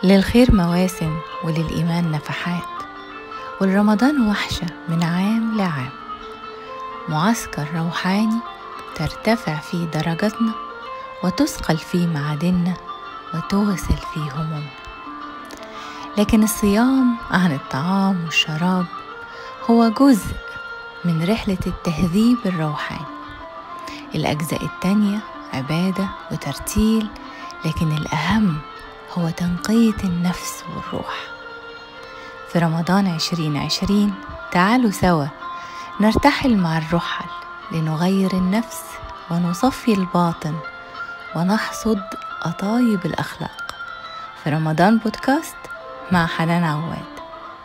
للخير مواسم وللإيمان نفحات والرمضان وحشة من عام لعام معسكر روحاني ترتفع فيه درجاتنا وتثقل فيه معادننا وتغسل فيه همومنا لكن الصيام عن الطعام والشراب هو جزء من رحلة التهذيب الروحاني الأجزاء التانية عبادة وترتيل لكن الأهم هو تنقية النفس والروح في رمضان عشرين عشرين تعالوا سوا نرتحل مع الرحل لنغير النفس ونصفي الباطن ونحصد أطايب الأخلاق في رمضان بودكاست مع حنان عواد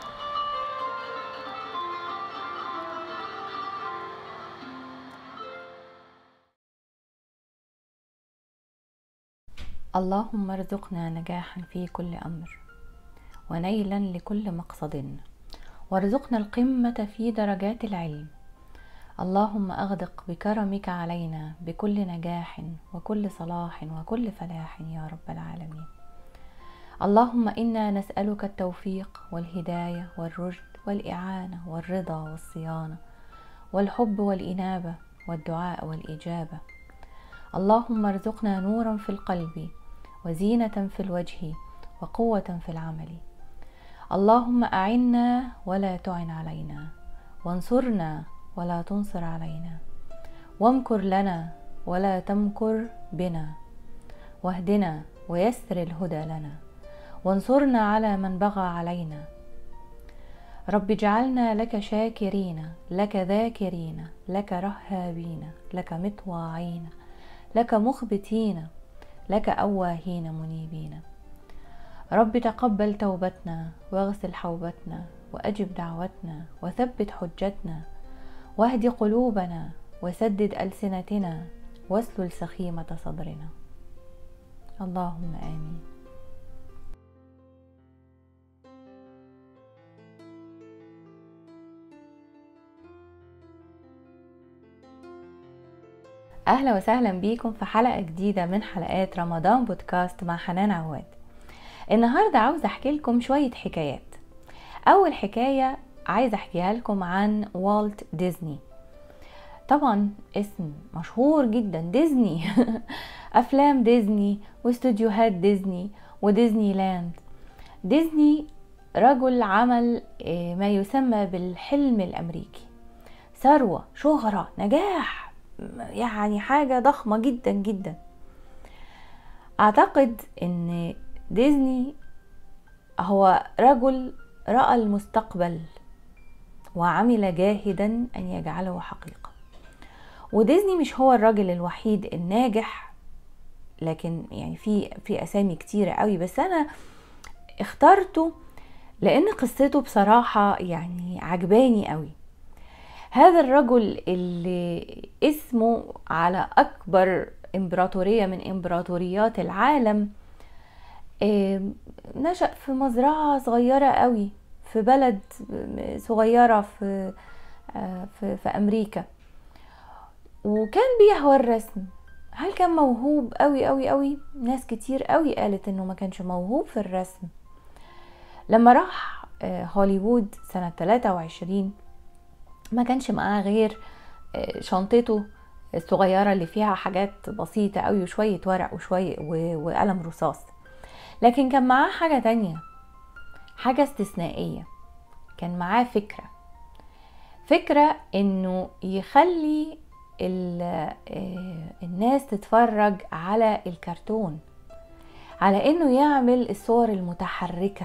اللهم ارزقنا نجاحا في كل امر ونيلا لكل مقصد وارزقنا القمه في درجات العلم اللهم اغدق بكرمك علينا بكل نجاح وكل صلاح وكل فلاح يا رب العالمين اللهم انا نسالك التوفيق والهدايه والرشد والاعانه والرضا والصيانه والحب والانابه والدعاء والاجابه اللهم ارزقنا نورا في القلب وزينة في الوجه وقوة في العمل اللهم أعنا ولا تعن علينا وانصرنا ولا تنصر علينا وامكر لنا ولا تمكر بنا واهدنا ويسر الهدى لنا وانصرنا على من بغى علينا رب اجعلنا لك شاكرين لك ذاكرين لك رهابين لك مطواعين لك مخبتين لك أواهين منيبين رب تقبل توبتنا واغسل حوبتنا وأجب دعوتنا وثبت حجتنا واهد قلوبنا وسدد ألسنتنا واسلل سخيمة صدرنا اللهم آمين اهلا وسهلا بيكم في حلقه جديده من حلقات رمضان بودكاست مع حنان عواد النهارده عاوزه احكي لكم شويه حكايات اول حكايه عايزه احكيها لكم عن والت ديزني طبعا اسم مشهور جدا ديزني افلام ديزني واستوديوهات ديزني وديزني لاند ديزني رجل عمل ما يسمى بالحلم الامريكي ثروه شهره نجاح يعني حاجة ضخمة جدا جدا اعتقد ان ديزني هو رجل رأى المستقبل وعمل جاهدا ان يجعله حقيقة وديزني مش هو الراجل الوحيد الناجح لكن يعني في في اسامي كتيرة قوي بس انا اخترته لان قصته بصراحة يعني عجباني قوي هذا الرجل اللي اسمه على أكبر إمبراطورية من إمبراطوريات العالم نشأ في مزرعة صغيرة قوي في بلد صغيرة في في, في أمريكا وكان بيهوى الرسم هل كان موهوب قوي قوي قوي ناس كتير قوي قالت انه ما كانش موهوب في الرسم لما راح هوليوود سنة 23 ما كانش معاه غير شنطته الصغيرة اللي فيها حاجات بسيطة قوي وشوية ورق وشوية وقلم رصاص لكن كان معاه حاجة تانية حاجة استثنائية كان معاه فكرة فكرة انه يخلي الناس تتفرج على الكرتون على انه يعمل الصور المتحركه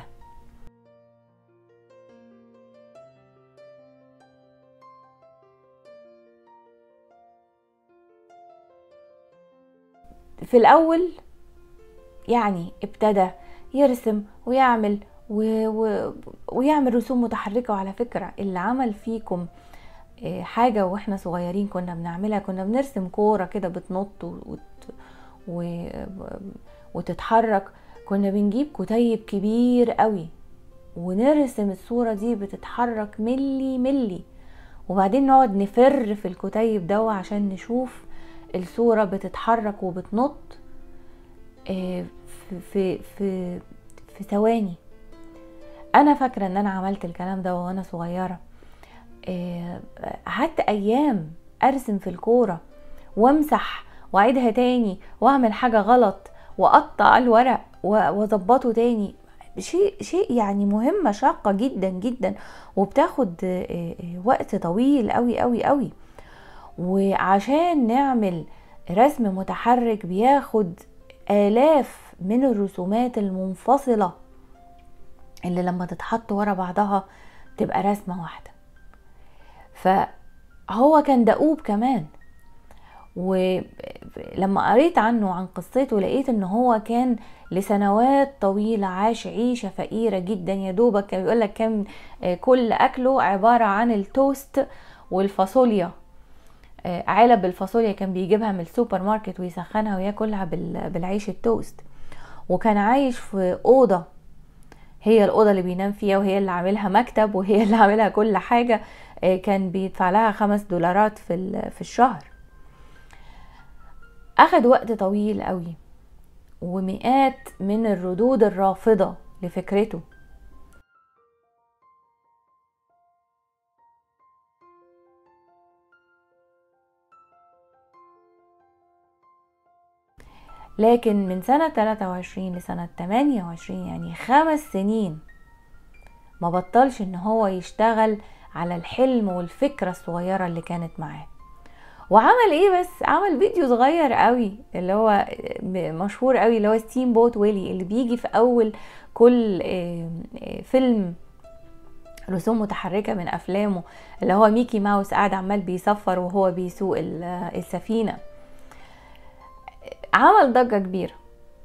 في الاول يعني ابتدى يرسم ويعمل و... و... ويعمل رسوم متحركة وعلى فكرة اللي عمل فيكم حاجة واحنا صغيرين كنا بنعملها كنا بنرسم كورة كده بتنط وت... و... وتتحرك كنا بنجيب كتيب كبير قوي ونرسم الصورة دي بتتحرك ملي ملي وبعدين نقعد نفر في الكتيب ده عشان نشوف الصورة بتتحرك وبتنط في في في ثواني انا فاكره ان انا عملت الكلام ده وانا صغيره آه، قعدت ايام ارسم في الكوره وامسح واعيدها تاني واعمل حاجه غلط واقطع الورق واظبطه تاني شيء شيء يعني مهمه شاقه جدا جدا وبتاخد آه، آه، وقت طويل قوي قوي قوي وعشان نعمل رسم متحرك بياخد آلاف من الرسومات المنفصلة اللي لما تتحط ورا بعضها تبقى رسمة واحدة فهو كان دؤوب كمان ولما قريت عنه عن قصته لقيت ان هو كان لسنوات طويلة عاش عيشة فقيرة جدا يا دوبك كان بيقول لك كان كل اكله عبارة عن التوست والفاصوليا آه، علب الفاصوليا كان بيجيبها من السوبر ماركت ويسخنها وياكلها بالعيش التوست وكان عايش في اوضه هي الاوضه اللي بينام فيها وهي اللي عاملها مكتب وهي اللي عاملها كل حاجه آه، كان بيدفع لها خمس دولارات في في الشهر اخد وقت طويل قوي ومئات من الردود الرافضه لفكرته لكن من سنة 23 لسنة 28 يعني خمس سنين ما بطلش ان هو يشتغل على الحلم والفكرة الصغيرة اللي كانت معاه وعمل ايه بس عمل فيديو صغير قوي اللي هو مشهور قوي اللي هو ستيم بوت ويلي اللي بيجي في اول كل آه، آه، فيلم رسوم متحركة من افلامه اللي هو ميكي ماوس قاعد عمال بيصفر وهو بيسوق السفينة عمل ضجة كبيرة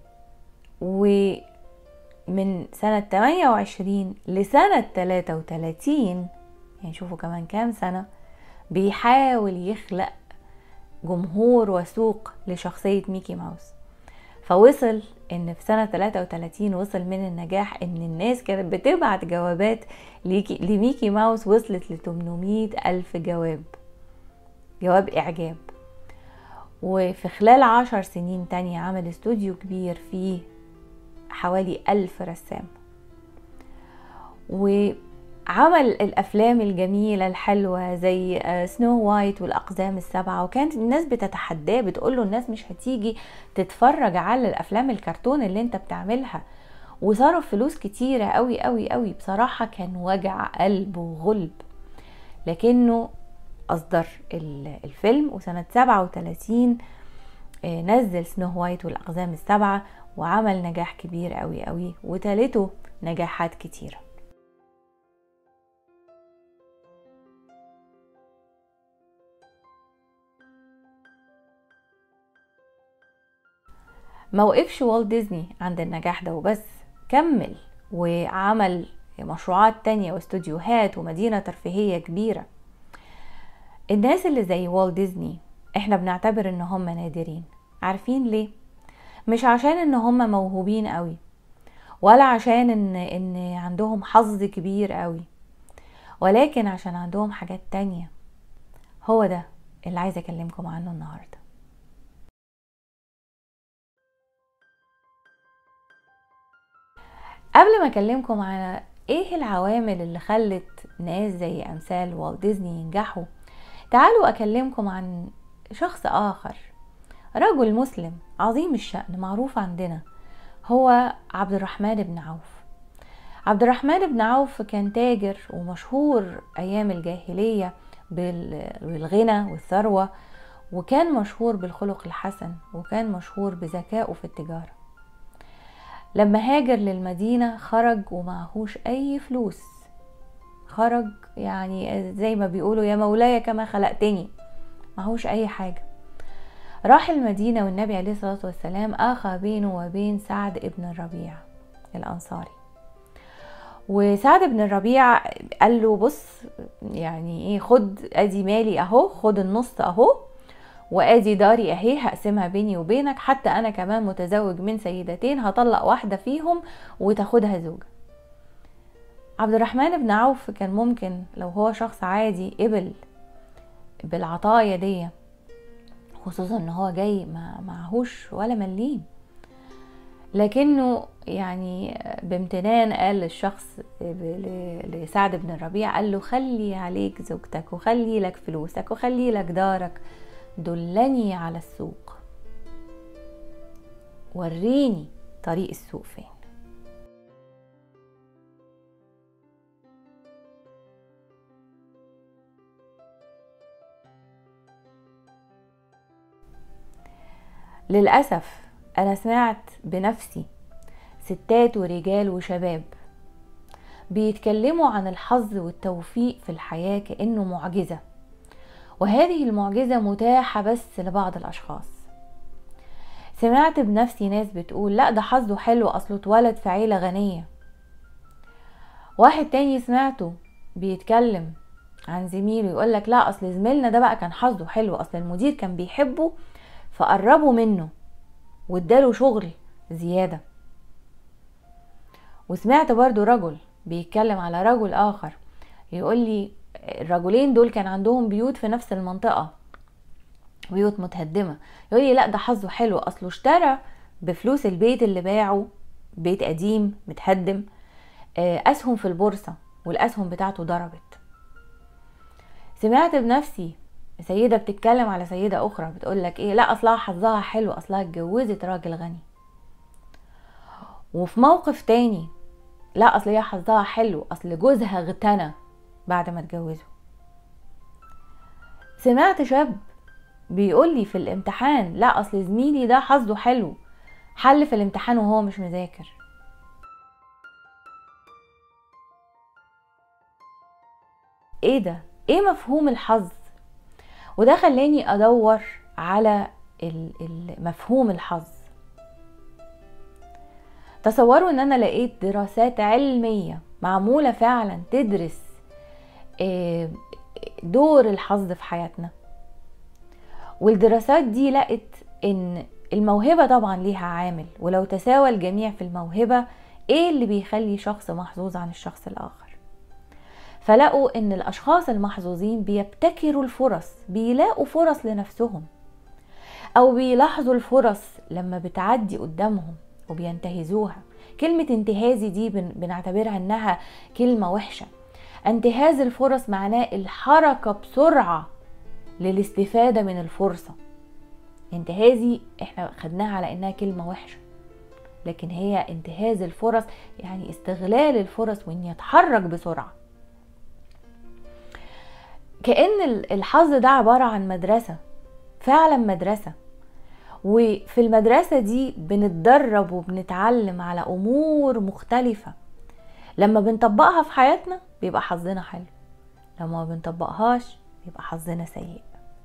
ومن سنة 28 لسنة 33 يعني شوفوا كمان كام سنة بيحاول يخلق جمهور وسوق لشخصية ميكي ماوس فوصل ان في سنة 33 وصل من النجاح ان الناس كانت بتبعت جوابات لميكي ماوس وصلت ل 800 الف جواب جواب اعجاب وفي خلال عشر سنين تانية عمل استوديو كبير فيه حوالي ألف رسام وعمل الأفلام الجميلة الحلوة زي سنو وايت والأقزام السبعة وكانت الناس بتتحداه بتقوله الناس مش هتيجي تتفرج على الأفلام الكرتون اللي انت بتعملها وصرف فلوس كتيرة قوي قوي قوي بصراحة كان وجع قلب وغلب لكنه أصدر الفيلم وسنة 37 آه، نزل سنو وايت والأقزام السبعة وعمل نجاح كبير قوي قوي وتالته نجاحات كتيرة موقفش والت ديزني عند النجاح ده وبس كمل وعمل مشروعات تانية واستوديوهات ومدينة ترفيهية كبيرة الناس اللي زي والت ديزني احنا بنعتبر ان هم نادرين عارفين ليه مش عشان ان هم موهوبين قوي ولا عشان ان ان عندهم حظ كبير قوي ولكن عشان عندهم حاجات تانية هو ده اللي عايزه اكلمكم عنه النهارده قبل ما اكلمكم على ايه العوامل اللي خلت ناس زي امثال والت ديزني ينجحوا تعالوا أكلمكم عن شخص آخر رجل مسلم عظيم الشأن معروف عندنا هو عبد الرحمن بن عوف عبد الرحمن بن عوف كان تاجر ومشهور أيام الجاهلية بالغنى والثروة وكان مشهور بالخلق الحسن وكان مشهور بذكائه في التجارة لما هاجر للمدينة خرج ومعهوش أي فلوس خرج يعني زي ما بيقولوا يا مولاي كما خلقتني معهوش اي حاجه راح المدينة والنبي عليه الصلاة والسلام آخى بينه وبين سعد ابن الربيع الأنصاري وسعد بن الربيع قال له بص يعني ايه خد ادي مالي اهو خد النص اهو وادي داري اهي هقسمها بيني وبينك حتى انا كمان متزوج من سيدتين هطلق واحدة فيهم وتاخدها زوجة عبد الرحمن بن عوف كان ممكن لو هو شخص عادي قبل بالعطايا دي خصوصا ان هو جاي ما معهوش ولا مليم لكنه يعني بامتنان قال الشخص لسعد بن الربيع قال له خلي عليك زوجتك وخلي لك فلوسك وخلي لك دارك دلني على السوق وريني طريق السوق فين للأسف أنا سمعت بنفسي ستات ورجال وشباب بيتكلموا عن الحظ والتوفيق في الحياة كأنه معجزة وهذه المعجزة متاحة بس لبعض الأشخاص سمعت بنفسي ناس بتقول لا ده حظه حلو أصله اتولد في عيلة غنية واحد تاني سمعته بيتكلم عن زميله يقول لك لا اصل زميلنا ده بقى كان حظه حلو اصل المدير كان بيحبه فقربوا منه واداله شغل زيادة وسمعت برضو رجل بيتكلم على رجل آخر يقول لي الرجلين دول كان عندهم بيوت في نفس المنطقة بيوت متهدمة يقول لي لا ده حظه حلو أصله اشترى بفلوس البيت اللي باعه بيت قديم متهدم آه، أسهم في البورصة والأسهم بتاعته ضربت سمعت بنفسي سيدة بتتكلم على سيدة أخرى بتقول لك إيه لا أصلها حظها حلو أصلها اتجوزت راجل غني وفي موقف تاني لا أصل هي حظها حلو أصل جوزها اغتنى بعد ما اتجوزه سمعت شاب بيقول لي في الامتحان لا أصل زميلي ده حظه حلو حل في الامتحان وهو مش مذاكر ايه ده ايه مفهوم الحظ وده خلاني ادور على مفهوم الحظ تصوروا ان انا لقيت دراسات علمية معمولة فعلا تدرس آه، دور الحظ في حياتنا والدراسات دي لقت ان الموهبة طبعا ليها عامل ولو تساوى الجميع في الموهبة ايه اللي بيخلي شخص محظوظ عن الشخص الاخر فلقوا ان الاشخاص المحظوظين بيبتكروا الفرص بيلاقوا فرص لنفسهم او بيلاحظوا الفرص لما بتعدي قدامهم وبينتهزوها كلمة انتهازي دي بنعتبرها انها كلمة وحشة انتهاز الفرص معناه الحركة بسرعة للاستفادة من الفرصة انتهازي احنا خدناها على انها كلمة وحشة لكن هي انتهاز الفرص يعني استغلال الفرص وان يتحرك بسرعة كأن الحظ ده عبارة عن مدرسة فعلا مدرسة وفي المدرسة دي بنتدرب وبنتعلم على أمور مختلفة لما بنطبقها في حياتنا بيبقى حظنا حلو لما ما بنطبقهاش بيبقى حظنا سيء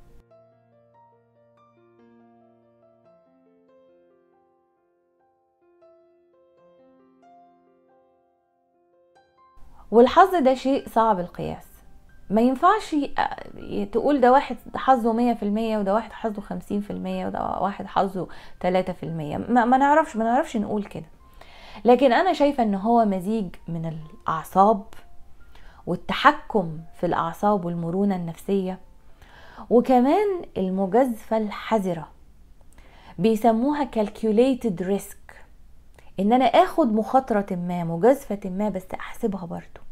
والحظ ده شيء صعب القياس ما ينفعش تقول ده واحد حظه مية في المية وده واحد حظه خمسين في المية وده واحد حظه تلاتة في المية ما, ما نعرفش ما نعرفش نقول كده لكن انا شايفة ان هو مزيج من الاعصاب والتحكم في الاعصاب والمرونة النفسية وكمان المجازفة الحذرة بيسموها calculated risk ان انا اخد مخاطرة ما مجازفة ما بس احسبها برضو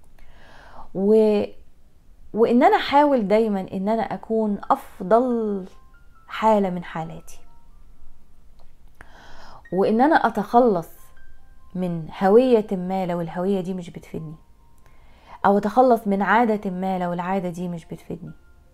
و وان انا احاول دايما ان انا اكون افضل حالة من حالاتي وان انا اتخلص من هوية ما لو الهوية دي مش بتفيدني او اتخلص من عادة ما لو العادة دي مش بتفيدني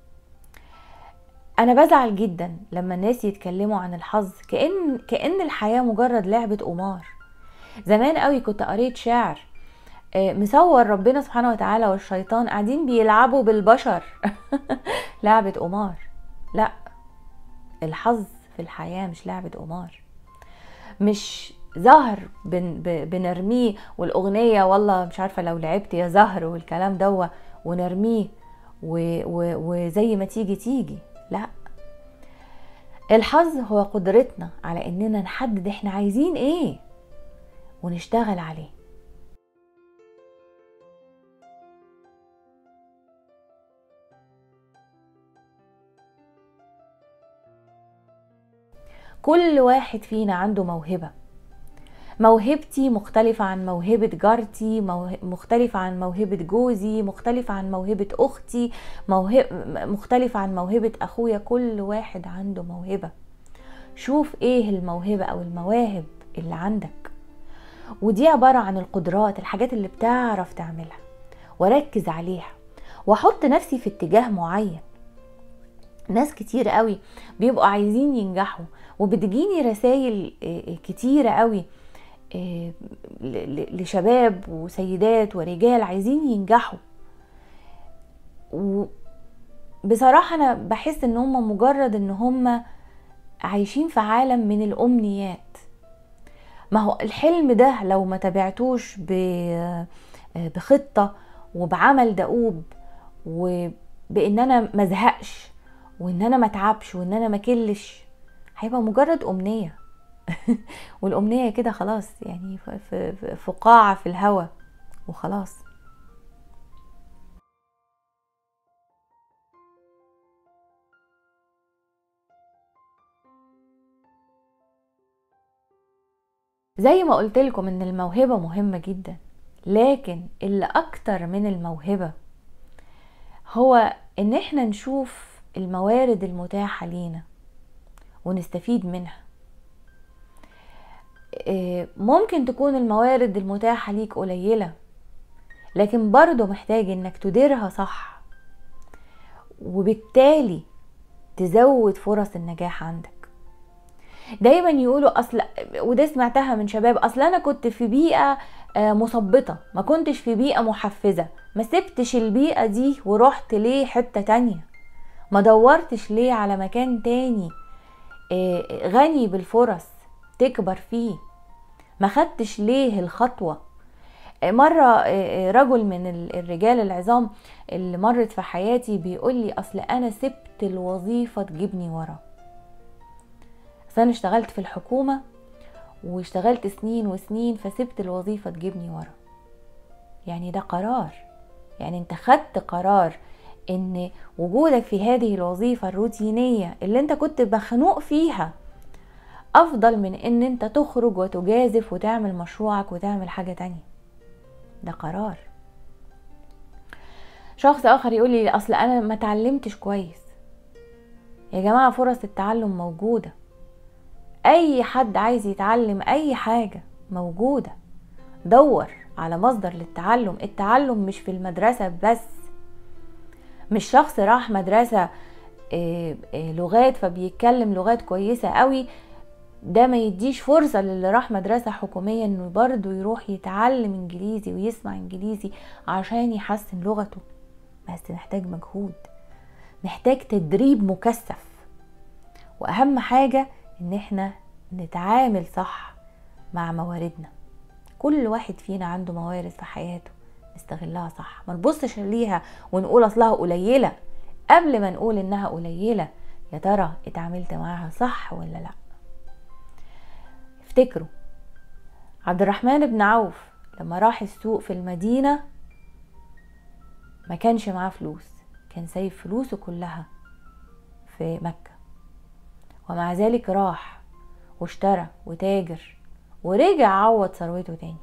انا بزعل جدا لما الناس يتكلموا عن الحظ كأن كأن الحياة مجرد لعبة قمار زمان قوي كنت قريت شعر آه، مصور ربنا سبحانه وتعالى والشيطان قاعدين بيلعبوا بالبشر لعبة قمار لا الحظ في الحياة مش لعبة قمار مش زهر بن بنرميه والأغنية والله مش عارفة لو لعبت يا زهر والكلام دوا ونرميه وزي ما تيجي تيجي لا الحظ هو قدرتنا على اننا نحدد احنا عايزين ايه ونشتغل عليه كل واحد فينا عنده موهبة موهبتي مختلفة عن موهبة جارتي مختلفة عن موهبة جوزي مختلفة عن موهبة أختي موهب مختلفة عن موهبة أخويا كل واحد عنده موهبة شوف ايه الموهبة أو المواهب اللي عندك ودي عبارة عن القدرات الحاجات اللي بتعرف تعملها وركز عليها واحط نفسي في اتجاه معين ناس كتير قوي بيبقوا عايزين ينجحوا وبتجيني رسائل آه، آه، كتيرة قوي آه، لشباب وسيدات ورجال عايزين ينجحوا بصراحة أنا بحس إن هم مجرد إن هم عايشين في عالم من الأمنيات ما هو الحلم ده لو ما تبعتوش بخطة وبعمل دؤوب وبان انا مزهقش وان انا متعبش وان انا مكلش هيبقى مجرد امنيه والامنيه كده خلاص يعني في فقاعه في الهوا وخلاص زي ما قلت لكم ان الموهبه مهمه جدا لكن اللي اكتر من الموهبه هو ان احنا نشوف الموارد المتاحه لينا ونستفيد منها آه، ممكن تكون الموارد المتاحه ليك قليله لكن برضه محتاج انك تديرها صح وبالتالي تزود فرص النجاح عندك دايما يقولوا اصل وده سمعتها من شباب اصل انا كنت في بيئه آه، مثبطه ما كنتش في بيئه محفزه ما سبتش البيئه دي ورحت ليه حته تانية ما دورتش ليه على مكان تاني آه، غني بالفرص تكبر فيه ما خدتش ليه الخطوه آه، مرة رجل من الرجال العظام اللي مرت في حياتي بيقول لي أصل أنا سبت الوظيفة تجيبني ورا انا اشتغلت في الحكومه واشتغلت سنين وسنين فسبت الوظيفه تجيبني ورا يعني ده قرار يعني انت خدت قرار ان وجودك في هذه الوظيفه الروتينيه اللي انت كنت مخنوق فيها افضل من ان انت تخرج وتجازف وتعمل مشروعك وتعمل حاجه تانية ده قرار شخص اخر يقول لي اصل انا ما تعلمتش كويس يا جماعه فرص التعلم موجوده اي حد عايز يتعلم اي حاجة موجودة دور على مصدر للتعلم التعلم مش في المدرسة بس مش شخص راح مدرسة آه، آه، لغات فبيتكلم لغات كويسة قوي ده ما يديش فرصة للي راح مدرسة حكومية انه برضه يروح يتعلم انجليزي ويسمع انجليزي عشان يحسن لغته بس محتاج مجهود محتاج تدريب مكثف واهم حاجة ان احنا نتعامل صح مع مواردنا كل واحد فينا عنده موارد في حياته نستغلها صح ما نبصش ليها ونقول اصلها قليله قبل ما نقول انها قليله يا ترى اتعاملت معاها صح ولا لا افتكروا عبد الرحمن بن عوف لما راح السوق في المدينه ما كانش معاه فلوس كان سايب فلوسه كلها في مكه ومع ذلك راح واشترى وتاجر ورجع عوض ثروته تاني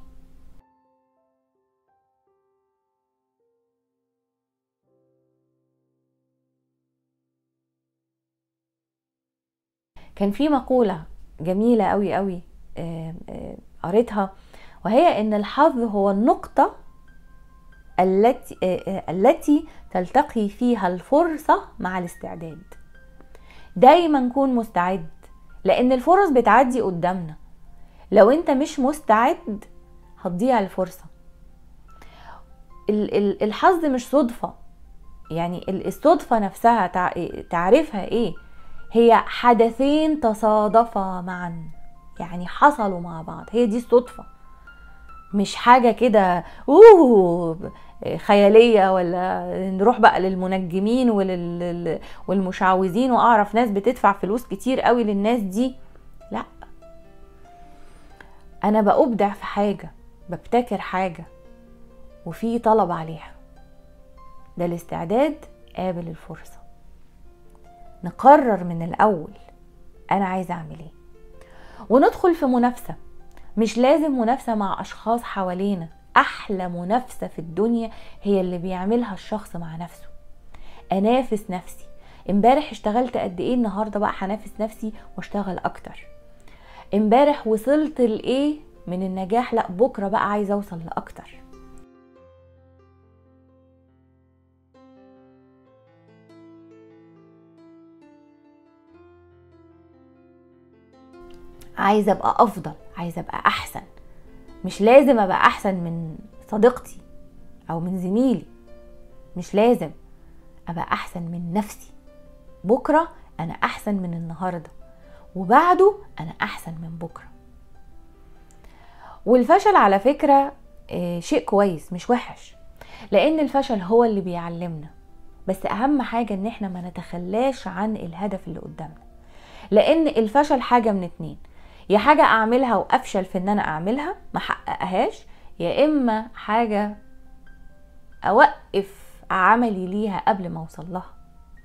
كان في مقولة جميلة قوي قوي قريتها وهي ان الحظ هو النقطة التي التي تلتقي فيها الفرصة مع الاستعداد دايما نكون مستعد لان الفرص بتعدي قدامنا لو انت مش مستعد هتضيع الفرصة الحظ مش صدفة يعني الصدفة نفسها تعرفها ايه هي حدثين تصادفا معا يعني حصلوا مع بعض هي دي الصدفة مش حاجة كده اوه خياليه ولا نروح بقى للمنجمين ولل... والمشعوذين واعرف ناس بتدفع فلوس كتير قوي للناس دي لا انا بأبدع في حاجه ببتكر حاجه وفي طلب عليها ده الاستعداد قابل الفرصه نقرر من الاول انا عايزه اعمل ايه وندخل في منافسه مش لازم منافسة مع أشخاص حوالينا أحلى منافسة في الدنيا هي اللي بيعملها الشخص مع نفسه أنافس نفسي امبارح اشتغلت قد ايه النهارده بقى هنافس نفسي واشتغل اكتر امبارح وصلت لايه من النجاح لا بكره بقى عايزه اوصل لاكتر عايزه ابقى افضل عايزه ابقى احسن مش لازم ابقى احسن من صديقتي او من زميلي مش لازم ابقى احسن من نفسي بكره انا احسن من النهارده وبعده انا احسن من بكره والفشل على فكره آه، شيء كويس مش وحش لان الفشل هو اللي بيعلمنا بس اهم حاجه ان احنا ما نتخلاش عن الهدف اللي قدامنا لان الفشل حاجه من اتنين يا حاجه اعملها وافشل في ان انا اعملها ما حققهاش يا اما حاجه اوقف عملي ليها قبل ما اوصل لها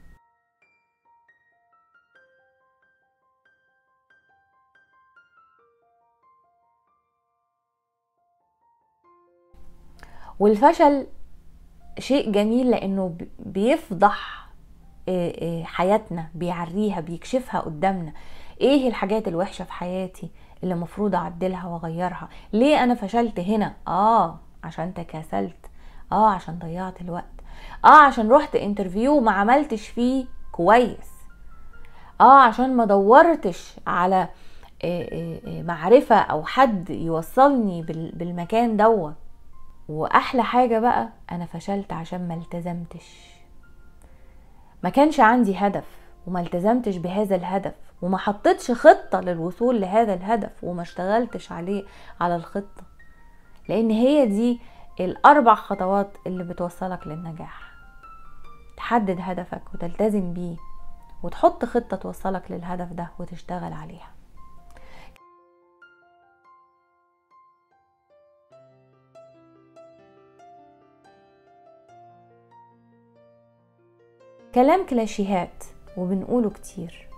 والفشل شيء جميل لانه بيفضح حياتنا بيعريها بيكشفها قدامنا ايه الحاجات الوحشه في حياتي اللي المفروض اعدلها واغيرها ليه انا فشلت هنا اه عشان تكاسلت اه عشان ضيعت الوقت اه عشان رحت انترفيو وما عملتش فيه كويس اه عشان ما دورتش على معرفة او حد يوصلني بالمكان دوت واحلى حاجة بقى انا فشلت عشان ما التزمتش ما كانش عندي هدف وما التزمتش بهذا الهدف وما حطيتش خطة للوصول لهذا الهدف وما اشتغلتش عليه على الخطة لان هي دي الاربع خطوات اللي بتوصلك للنجاح تحدد هدفك وتلتزم بيه وتحط خطة توصلك للهدف ده وتشتغل عليها كلام كلاشيهات وبنقوله كتير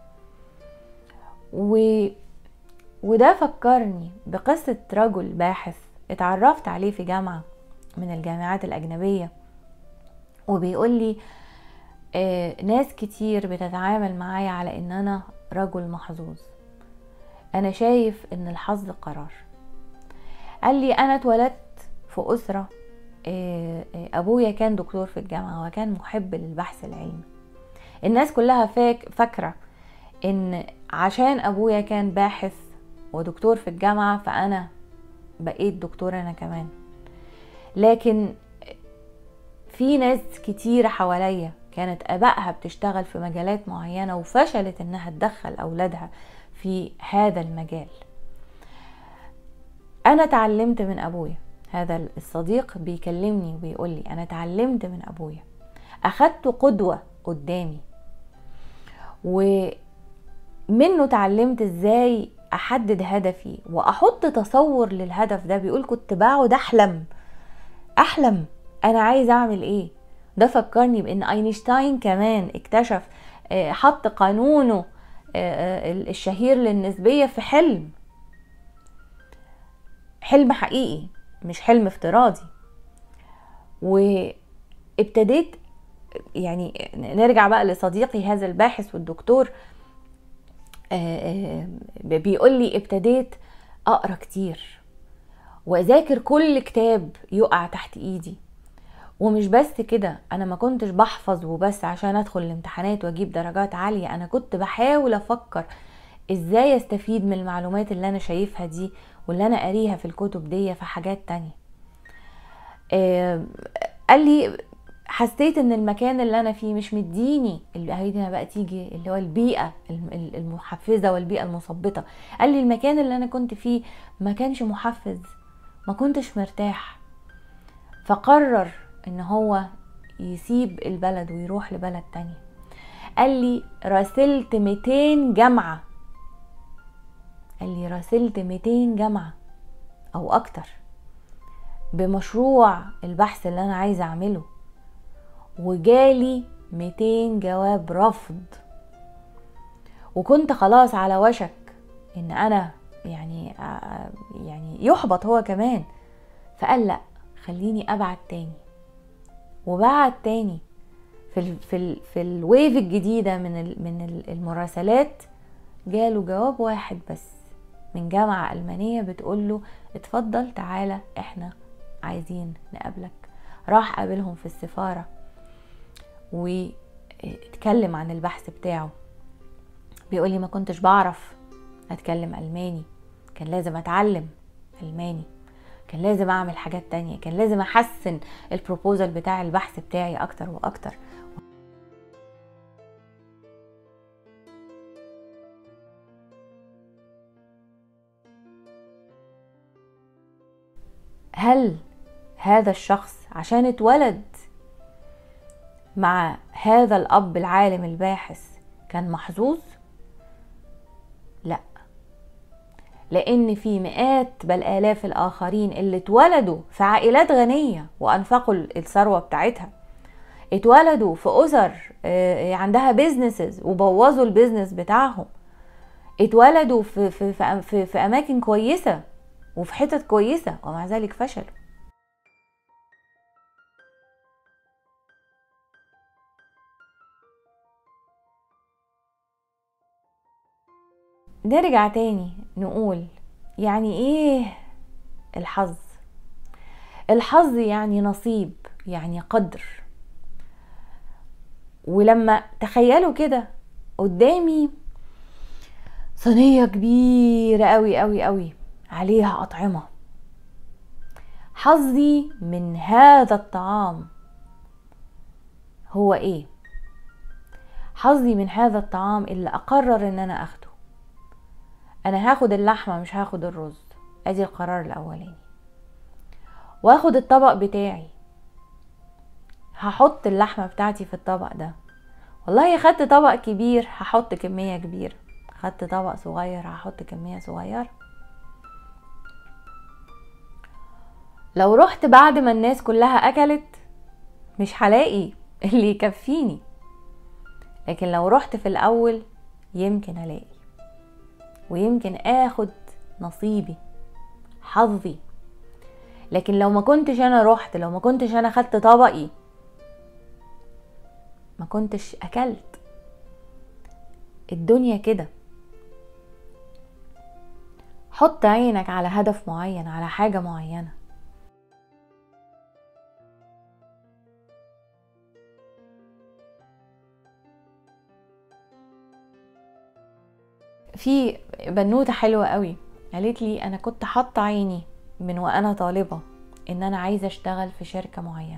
و... وده فكرني بقصة رجل باحث اتعرفت عليه في جامعة من الجامعات الأجنبية وبيقول لي آه ناس كتير بتتعامل معايا على ان انا رجل محظوظ انا شايف ان الحظ قرار قال لي انا اتولدت في اسره ابويا كان دكتور في الجامعه وكان محب للبحث العلمي الناس كلها فاك فاكره ان عشان ابويا كان باحث ودكتور في الجامعه فانا بقيت دكتور انا كمان لكن في ناس كتير حواليا كانت ابائها بتشتغل في مجالات معينه وفشلت انها تدخل اولادها في هذا المجال انا اتعلمت من ابويا هذا الصديق بيكلمني وبيقول لي انا اتعلمت من ابويا اخدت قدوة قدامي ومنه اتعلمت ازاي احدد هدفي واحط تصور للهدف ده بيقول كنت بقعد احلم احلم انا عايز اعمل ايه ده فكرني بان اينشتاين كمان اكتشف حط قانونه الشهير للنسبية في حلم حلم حقيقي مش حلم افتراضي وابتديت يعني نرجع بقى لصديقي هذا الباحث والدكتور بيقول لي ابتديت اقرا كتير واذاكر كل كتاب يقع تحت ايدي ومش بس كده انا ما كنتش بحفظ وبس عشان ادخل الامتحانات واجيب درجات عالية انا كنت بحاول افكر ازاي استفيد من المعلومات اللي انا شايفها دي واللي انا قاريها في الكتب دي في حاجات تانية آه قال لي حسيت ان المكان اللي انا فيه مش مديني اللي هنا بقى تيجي اللي هو البيئة المحفزة والبيئة المثبطة قال لي المكان اللي انا كنت فيه ما كانش محفز ما كنتش مرتاح فقرر ان هو يسيب البلد ويروح لبلد تانية قال لي راسلت 200 جامعة قال لي راسلت 200 جامعة او اكتر بمشروع البحث اللي انا عايزة اعمله وجالي 200 جواب رفض وكنت خلاص على وشك ان انا يعني آه، يعني يحبط هو كمان فقال لا خليني ابعت تاني وبعت تاني في ال في ال في الويف الجديده من ال من المراسلات جاله جواب واحد بس من جامعه المانيه بتقول له اتفضل تعالى احنا عايزين نقابلك راح قابلهم في السفاره واتكلم عن البحث بتاعه بيقول لي ما كنتش بعرف اتكلم الماني كان لازم اتعلم الماني كان لازم اعمل حاجات تانية كان لازم احسن البروبوزل بتاع البحث بتاعي اكتر واكتر هل هذا الشخص عشان اتولد مع هذا الاب العالم الباحث كان محظوظ لا لان في مئات بل الاف الاخرين اللي اتولدوا في عائلات غنيه وانفقوا الثروه بتاعتها اتولدوا في اسر آه، عندها بيزنسز وبوظوا البيزنس بتاعهم اتولدوا في في في, في, في اماكن كويسه وفي حتت كويسه ومع ذلك فشلوا نرجع تاني نقول يعني ايه الحظ الحظ يعني نصيب يعني قدر ولما تخيلوا كده قدامي صينية كبيرة قوي قوي قوي عليها أطعمة حظي من هذا الطعام هو ايه حظي من هذا الطعام اللي اقرر ان انا اخده انا هاخد اللحمة مش هاخد الرز ادي القرار الاولاني واخد الطبق بتاعي هحط اللحمة بتاعتي في الطبق ده والله خدت طبق كبير هحط كمية كبيرة خدت طبق صغير هحط كمية صغيرة لو رحت بعد ما الناس كلها اكلت مش هلاقي اللي يكفيني لكن لو رحت في الاول يمكن الاقي ويمكن اخد نصيبي حظي لكن لو ما كنتش انا رحت لو ما كنتش انا خدت طبقي ما كنتش اكلت الدنيا كده حط عينك على هدف معين على حاجة معينة في بنوتة حلوة قوي قالت لي انا كنت حاطة عيني من وانا طالبة ان انا عايزة اشتغل في شركة معينة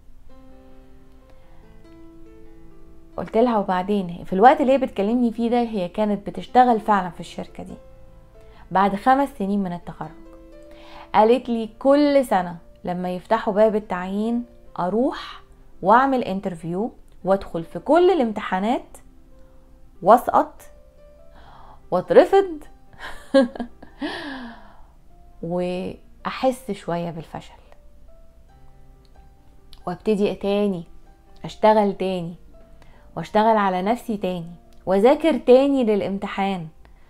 قلت لها وبعدين في الوقت اللي هي بتكلمني فيه ده هي كانت بتشتغل فعلا في الشركة دي بعد خمس سنين من التخرج قالت لي كل سنة لما يفتحوا باب التعيين اروح واعمل انترفيو وادخل في كل الامتحانات واسقط واترفض واحس شوية بالفشل وابتدي تاني اشتغل تاني واشتغل على نفسي تاني واذاكر تاني للامتحان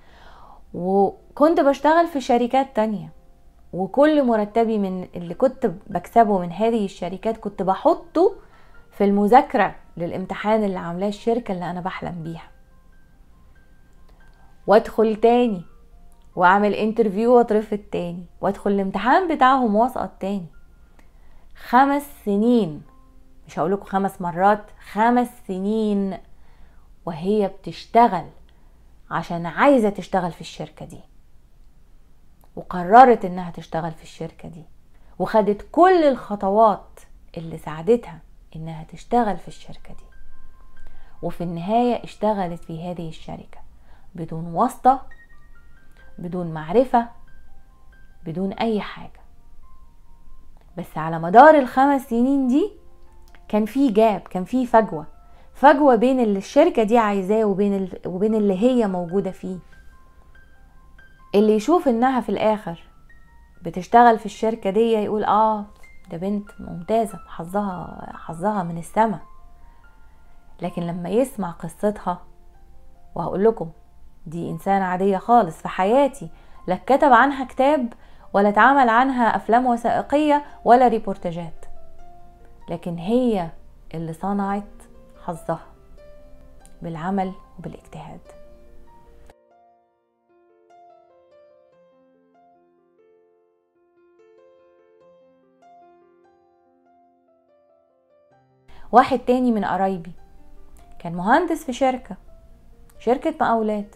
وكنت بشتغل في شركات تانية وكل مرتبي من اللي كنت بكسبه من هذه الشركات كنت بحطه في المذاكرة للامتحان اللي عاملاه الشركة اللي أنا بحلم بيها وادخل تاني واعمل انترفيو واترفض تاني وادخل الامتحان بتاعهم واسقط تاني خمس سنين مش هقولكوا خمس مرات خمس سنين وهي بتشتغل عشان عايزة تشتغل في الشركة دي وقررت انها تشتغل في الشركة دي وخدت كل الخطوات اللي ساعدتها انها تشتغل في الشركة دي وفي النهاية اشتغلت في هذه الشركة بدون واسطة بدون معرفة بدون أي حاجة بس على مدار الخمس سنين دي كان في جاب كان في فجوة فجوة بين اللي الشركة دي عايزاه وبين, وبين اللي هي موجودة فيه اللي يشوف انها في الاخر بتشتغل في الشركة دي يقول اه ده بنت ممتازة حظها حظها من السما لكن لما يسمع قصتها وهقول لكم دي انسانة عادية خالص في حياتي لا كتب عنها كتاب ولا اتعمل عنها افلام وثائقيه ولا ريبورتاجات لكن هي اللي صنعت حظها بالعمل وبالاجتهاد واحد تاني من قرايبي كان مهندس في شركة شركة مقاولات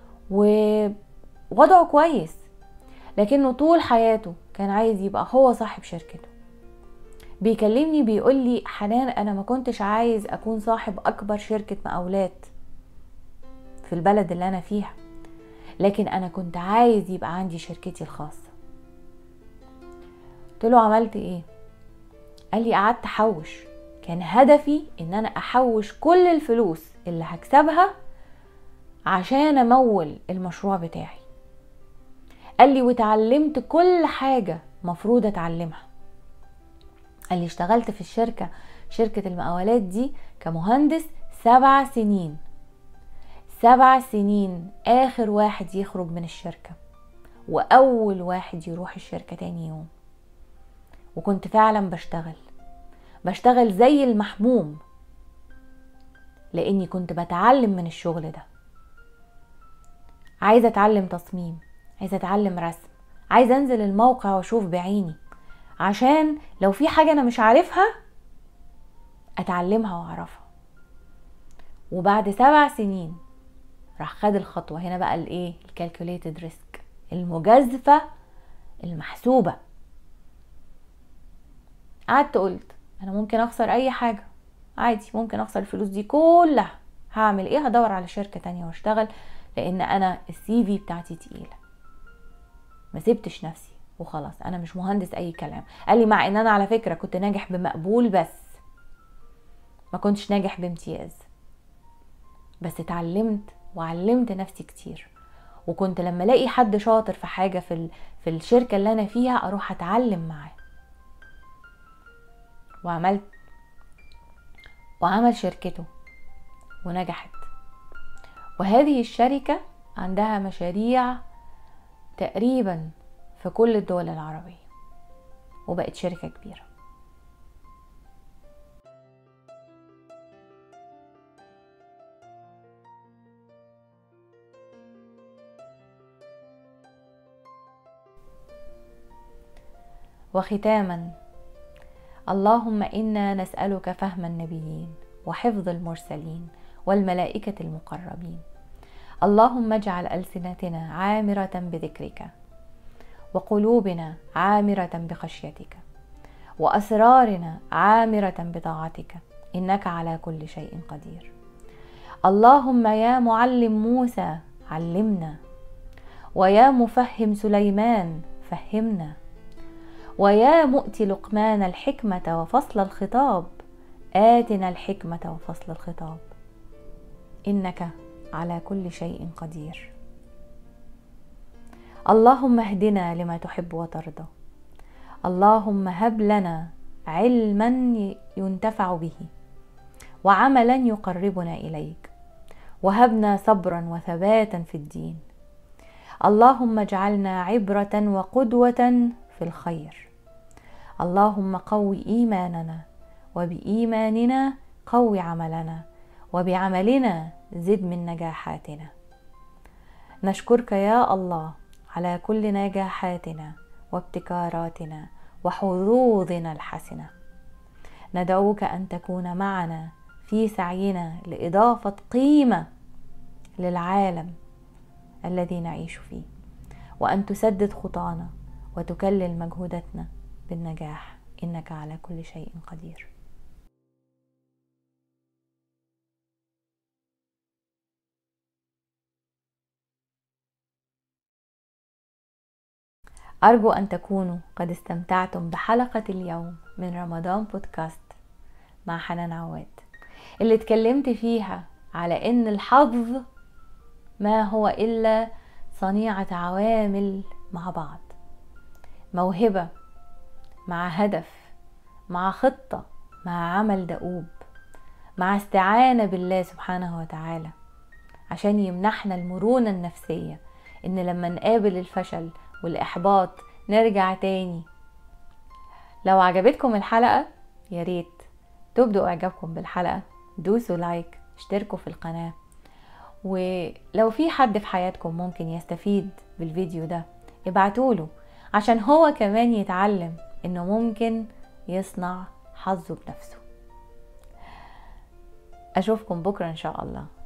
ووضعه كويس لكنه طول حياته كان عايز يبقى هو صاحب شركته بيكلمني بيقول لي حنان انا ما كنتش عايز اكون صاحب اكبر شركة مقاولات في البلد اللي انا فيها لكن انا كنت عايز يبقى عندي شركتي الخاصة قلت له عملت ايه قال لي قعدت احوش كان هدفي ان انا احوش كل الفلوس اللي هكسبها عشان امول المشروع بتاعي قال لي وتعلمت كل حاجة مفروض اتعلمها قال لي اشتغلت في الشركة شركة المقاولات دي كمهندس سبع سنين سبع سنين اخر واحد يخرج من الشركة واول واحد يروح الشركة تاني يوم وكنت فعلا بشتغل بشتغل زي المحموم لاني كنت بتعلم من الشغل ده عايزه اتعلم تصميم عايزه اتعلم رسم عايزه انزل الموقع واشوف بعيني عشان لو في حاجه انا مش عارفها اتعلمها واعرفها وبعد سبع سنين راح خد الخطوه هنا بقى الايه الكالكوليتد ريسك المجازفه المحسوبه قعدت قلت انا ممكن اخسر اي حاجه عادي ممكن اخسر الفلوس دي كلها هعمل ايه هدور على شركه تانية واشتغل لان انا السي في بتاعتي تقيله ما سبتش نفسي وخلاص انا مش مهندس اي كلام قال لي مع ان انا على فكره كنت ناجح بمقبول بس ما كنتش ناجح بامتياز بس اتعلمت وعلمت نفسي كتير وكنت لما الاقي حد شاطر في حاجه في في الشركه اللي انا فيها اروح اتعلم معاه وعملت وعمل شركته ونجحت وهذه الشركة عندها مشاريع تقريبا في كل الدول العربية وبقت شركة كبيرة وختاما اللهم انا نسالك فهم النبيين وحفظ المرسلين والملائكه المقربين اللهم اجعل السنتنا عامره بذكرك وقلوبنا عامره بخشيتك واسرارنا عامره بطاعتك انك على كل شيء قدير اللهم يا معلم موسى علمنا ويا مفهم سليمان فهمنا ويا مؤتي لقمان الحكمة وفصل الخطاب آتنا الحكمة وفصل الخطاب إنك على كل شيء قدير اللهم اهدنا لما تحب وترضى اللهم هب لنا علما ينتفع به وعملا يقربنا اليك وهبنا صبرا وثباتا في الدين اللهم اجعلنا عبره وقدوه في الخير اللهم قوي ايماننا وبايماننا قوي عملنا وبعملنا زد من نجاحاتنا نشكرك يا الله على كل نجاحاتنا وابتكاراتنا وحظوظنا الحسنه ندعوك ان تكون معنا في سعينا لاضافه قيمه للعالم الذي نعيش فيه وان تسدد خطانا وتكلل مجهوداتنا بالنجاح انك على كل شيء قدير أرجو أن تكونوا قد استمتعتم بحلقة اليوم من رمضان بودكاست مع حنان عواد اللي اتكلمت فيها على إن الحظ ما هو إلا صنيعة عوامل مع بعض موهبة مع هدف مع خطة مع عمل دؤوب مع استعانة بالله سبحانه وتعالى عشان يمنحنا المرونة النفسية ان لما نقابل الفشل والاحباط نرجع تاني لو عجبتكم الحلقة يا ريت تبدوا اعجابكم بالحلقة دوسوا لايك اشتركوا في القناة ولو في حد في حياتكم ممكن يستفيد بالفيديو ده ابعتوله عشان هو كمان يتعلم انه ممكن يصنع حظه بنفسه اشوفكم بكره ان شاء الله